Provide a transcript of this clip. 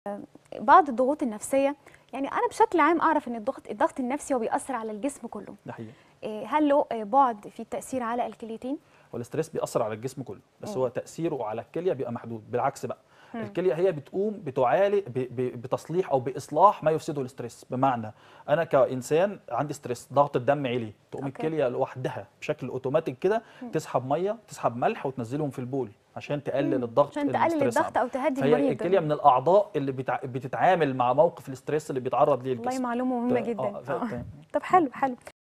بعض الضغوط النفسيه يعني انا بشكل عام اعرف ان الضغط الضغط النفسي هو بيأثر على الجسم كله ده حقيقي إيه، هل له آه، بعد في التأثير على الكليتين والاستريس بيأثر على الجسم كله بس مم. هو تأثيره على الكلية بيبقى محدود بالعكس بقى مم. الكلية هي بتقوم بتعالج ب- ب- بتصليح او باصلاح ما يفسده الاستريس بمعنى انا كانسان عندي ستريس ضغط الدم عالي تقوم أوكي. الكلية لوحدها بشكل اوتوماتيك كده تسحب ميه تسحب ملح وتنزلهم في البول عشان تقلل مم. الضغط عشان تقلل الستريس الضغط او تهدي فهي المريض الكلية من الاعضاء اللي بتع... بتتعامل مع موقف الاستريس اللي بيتعرض ليه والله الجسم معلومه مهمه ت- جدا آه، ف- آه. تمام. طب حلو حلو